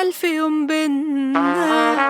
ألف يوم بينا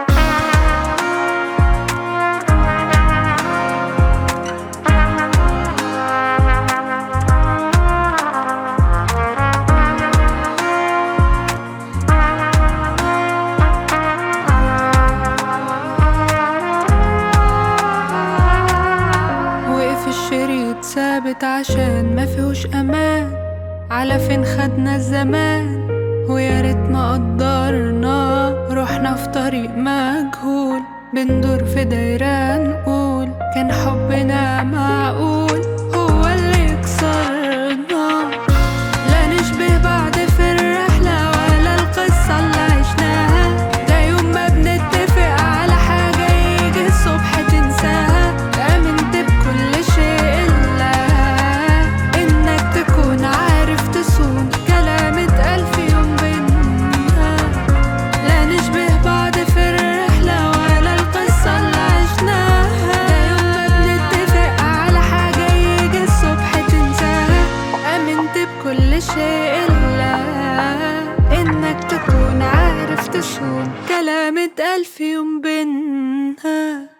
وقف الشريط ثابت عشان ما فيهوش امان على فين خدنا الزمان ويا ريتنا قدرنا رحنا في طريق مجهول بندور في دايرة نقول كان حبنا معقول هو اللي يكسرنا لا نشبه بعض في الرحلة ولا القصة اللي عشناها ده يوم ما بنتفق على حاجة يجي الصبح تنساها آمنت بكل شيء إلا إنك تكون عارف تصون كلام اتقال في يوم بينا لا نشبه بعض في الرحلة ولا القصة اللي عشناها ده يوم ما بنتفق على حاجة يجي الصبح تنساها آمنت بكل شيء إلا إنك تكون عارف تصون كلام اتقال في يوم بينا